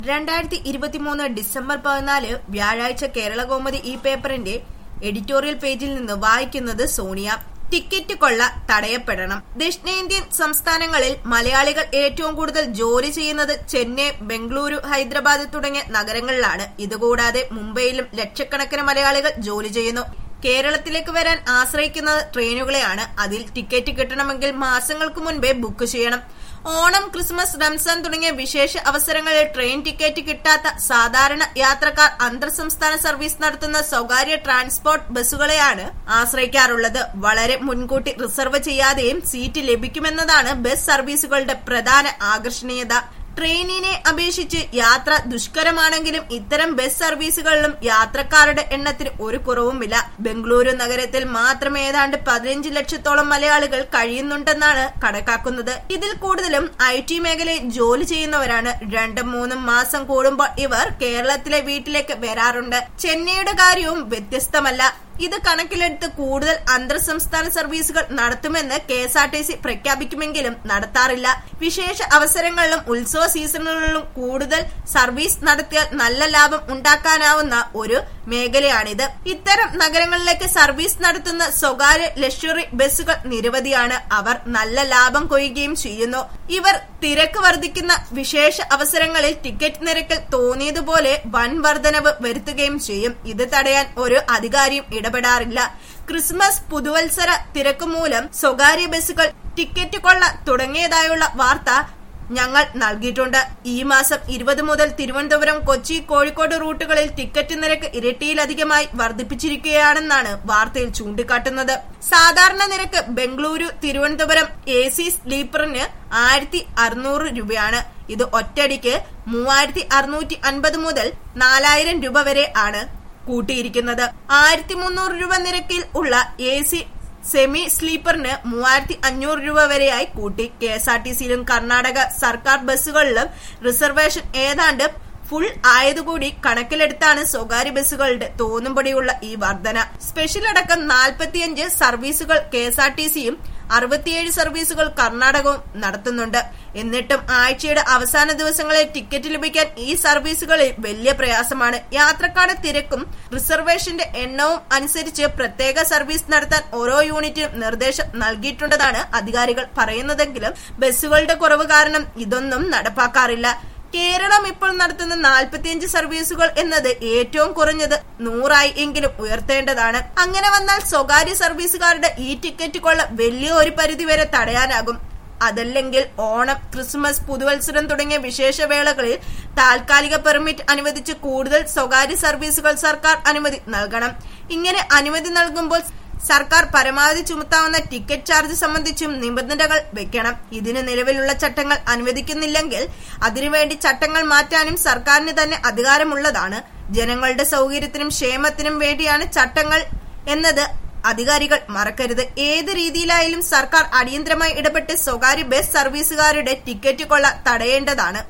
രണ്ടായിരത്തി ഇരുപത്തിമൂന്ന് ഡിസംബർ പതിനാല് വ്യാഴാഴ്ച കേരള കൗമുദി ഈ പേപ്പറിന്റെ എഡിറ്റോറിയൽ പേജിൽ നിന്ന് വായിക്കുന്നത് സോണിയ ടിക്കറ്റ് കൊള്ള തടയപ്പെടണം ദക്ഷിണേന്ത്യൻ സംസ്ഥാനങ്ങളിൽ മലയാളികൾ ഏറ്റവും കൂടുതൽ ജോലി ചെയ്യുന്നത് ചെന്നൈ ബംഗളൂരു ഹൈദരാബാദ് തുടങ്ങിയ നഗരങ്ങളിലാണ് ഇതുകൂടാതെ മുംബൈയിലും ലക്ഷക്കണക്കിന് മലയാളികൾ ജോലി ചെയ്യുന്നു കേരളത്തിലേക്ക് വരാൻ ആശ്രയിക്കുന്നത് ട്രെയിനുകളെയാണ് അതിൽ ടിക്കറ്റ് കിട്ടണമെങ്കിൽ മാസങ്ങൾക്ക് മുൻപേ ബുക്ക് ചെയ്യണം ഓണം ക്രിസ്മസ് റംസാൻ തുടങ്ങിയ വിശേഷ അവസരങ്ങളിൽ ട്രെയിൻ ടിക്കറ്റ് കിട്ടാത്ത സാധാരണ യാത്രക്കാർ അന്തർ സംസ്ഥാന സർവീസ് നടത്തുന്ന സ്വകാര്യ ട്രാൻസ്പോർട്ട് ബസ്സുകളെയാണ് ആശ്രയിക്കാറുള്ളത് വളരെ മുൻകൂട്ടി റിസർവ് ചെയ്യാതെയും സീറ്റ് ലഭിക്കുമെന്നതാണ് ബസ് സർവീസുകളുടെ പ്രധാന ആകർഷണീയത ട്രെയിനിനെ അപേക്ഷിച്ച് യാത്ര ദുഷ്കരമാണെങ്കിലും ഇത്തരം ബസ് സർവീസുകളിലും യാത്രക്കാരുടെ എണ്ണത്തിന് ഒരു കുറവുമില്ല ബംഗളൂരു നഗരത്തിൽ മാത്രം ഏതാണ്ട് പതിനഞ്ച് ലക്ഷത്തോളം മലയാളികൾ കഴിയുന്നുണ്ടെന്നാണ് കണക്കാക്കുന്നത് ഇതിൽ കൂടുതലും ഐ ടി മേഖലയിൽ ജോലി ചെയ്യുന്നവരാണ് രണ്ടും മൂന്നും മാസം കൂടുമ്പോൾ ഇവർ കേരളത്തിലെ വീട്ടിലേക്ക് വരാറുണ്ട് ചെന്നൈയുടെ കാര്യവും വ്യത്യസ്തമല്ല ഇത് കണക്കിലെടുത്ത് കൂടുതൽ അന്തർ സംസ്ഥാന സർവീസുകൾ നടത്തുമെന്ന് K S R T C പ്രഖ്യാപിക്കുമെങ്കിലും നടത്താറില്ല വിശേഷ അവസരങ്ങളിലും ഉത്സവ സീസണുകളിലും കൂടുതൽ സർവീസ് നടത്തിയാൽ നല്ല ലാഭം ഉണ്ടാക്കാനാവുന്ന ഒരു മേഖലയാണിത് ഇത്തരം നഗരങ്ങളിലേക്ക് സർവീസ് നടത്തുന്ന സ്വകാര്യ ലക്ഷറി ബസ്സുകൾ നിരവധിയാണ് അവർ നല്ല ലാഭം കൊയ്യുകയും ചെയ്യുന്നു ഇവർ തിരക്ക് വർദ്ധിക്കുന്ന വിശേഷ അവസരങ്ങളിൽ ടിക്കറ്റ് നിരക്കിൽ തോന്നിയതുപോലെ വൻ വർധനവ് വരുത്തുകയും ചെയ്യും ഇത് തടയാൻ ഒരു അധികാരിയും ഇടപെടാറില്ല ക്രിസ്മസ് പുതുവത്സര തിരക്ക് മൂലം സ്വകാര്യ ബസ്സുകൾ ടിക്കറ്റ് കൊള്ള തുടങ്ങിയതായുള്ള വാർത്ത ഞങ്ങൾ നൽകിയിട്ടുണ്ട് ഈ മാസം ഇരുപത് മുതൽ തിരുവനന്തപുരം കൊച്ചി കോഴിക്കോട് റൂട്ടുകളിൽ ടിക്കറ്റ് നിരക്ക് ഇരട്ടിയിലധികമായി വർദ്ധിപ്പിച്ചിരിക്കുകയാണെന്നാണ് വാർത്തയിൽ ചൂണ്ടിക്കാട്ടുന്നത് സാധാരണ നിരക്ക് ബംഗളൂരു തിരുവനന്തപുരം എ സി സ്ലീപ്പറിന് ആയിരത്തി അറുന്നൂറ് രൂപയാണ് ഇത് ഒറ്റയടിക്ക് മൂവായിരത്തി അറുന്നൂറ്റി അൻപത് മുതൽ നാലായിരം രൂപ വരെ ആണ് കൂട്ടിയിരിക്കുന്നത് ആയിരത്തി മുന്നൂറ് രൂപ നിരക്കിൽ ഉള്ള എ സി സെമി സ്ലീപ്പറിന് മൂവായിരത്തി അഞ്ഞൂറ് രൂപ വരെയായി കൂട്ടി കെ എസ് ആർ ടി സിയിലും കർണാടക സർക്കാർ ബസ്സുകളിലും റിസർവേഷൻ ഏതാണ്ട് ഫുൾ ആയതുകൂടി കണക്കിലെടുത്താണ് സ്വകാര്യ ബസ്സുകളുടെ തോന്നുംപടിയുള്ള ഈ വർധന സ്പെഷ്യൽ അടക്കം നാൽപ്പത്തിയഞ്ച് സർവീസുകൾ കെ എസ് ആർ ടി സിയും അറുപത്തിയേഴ് സർവീസുകൾ കർണാടകവും നടത്തുന്നുണ്ട് എന്നിട്ടും ആഴ്ചയുടെ അവസാന ദിവസങ്ങളിൽ ടിക്കറ്റ് ലഭിക്കാൻ ഈ സർവീസുകളിൽ വലിയ പ്രയാസമാണ് യാത്രക്കാരുടെ തിരക്കും റിസർവേഷന്റെ എണ്ണവും അനുസരിച്ച് പ്രത്യേക സർവീസ് നടത്താൻ ഓരോ യൂണിറ്റിനും നിർദ്ദേശം നൽകിയിട്ടുണ്ടെന്നാണ് അധികാരികൾ പറയുന്നതെങ്കിലും ബസ്സുകളുടെ കുറവ് കാരണം ഇതൊന്നും നടപ്പാക്കാറില്ല കേരളം ഇപ്പോൾ നടത്തുന്ന നാൽപ്പത്തിയഞ്ച് സർവീസുകൾ എന്നത് ഏറ്റവും കുറഞ്ഞത് നൂറായി എങ്കിലും ഉയർത്തേണ്ടതാണ് അങ്ങനെ വന്നാൽ സ്വകാര്യ സർവീസുകാരുടെ ഈ ടിക്കറ്റ് കൊള്ള വലിയ ഒരു പരിധിവരെ തടയാനാകും അതല്ലെങ്കിൽ ഓണം ക്രിസ്മസ് പുതുവത്സരം തുടങ്ങിയ വിശേഷവേളകളിൽ താൽക്കാലിക പെർമിറ്റ് അനുവദിച്ച് കൂടുതൽ സ്വകാര്യ സർവീസുകൾ സർക്കാർ അനുമതി നൽകണം ഇങ്ങനെ അനുമതി നൽകുമ്പോൾ സർക്കാർ പരമാവധി ചുമത്താവുന്ന ടിക്കറ്റ് ചാർജ് സംബന്ധിച്ചും നിബന്ധനകൾ വെക്കണം ഇതിന് നിലവിലുള്ള ചട്ടങ്ങൾ അനുവദിക്കുന്നില്ലെങ്കിൽ അതിനുവേണ്ടി ചട്ടങ്ങൾ മാറ്റാനും സർക്കാരിന് തന്നെ അധികാരമുള്ളതാണ് ജനങ്ങളുടെ സൗകര്യത്തിനും ക്ഷേമത്തിനും വേണ്ടിയാണ് ചട്ടങ്ങൾ എന്നത് അധികാരികൾ മറക്കരുത് ഏത് രീതിയിലായാലും സർക്കാർ അടിയന്തരമായി ഇടപെട്ട് സ്വകാര്യ ബസ് സർവീസുകാരുടെ ടിക്കറ്റ് കൊള്ള തടയേണ്ടതാണ്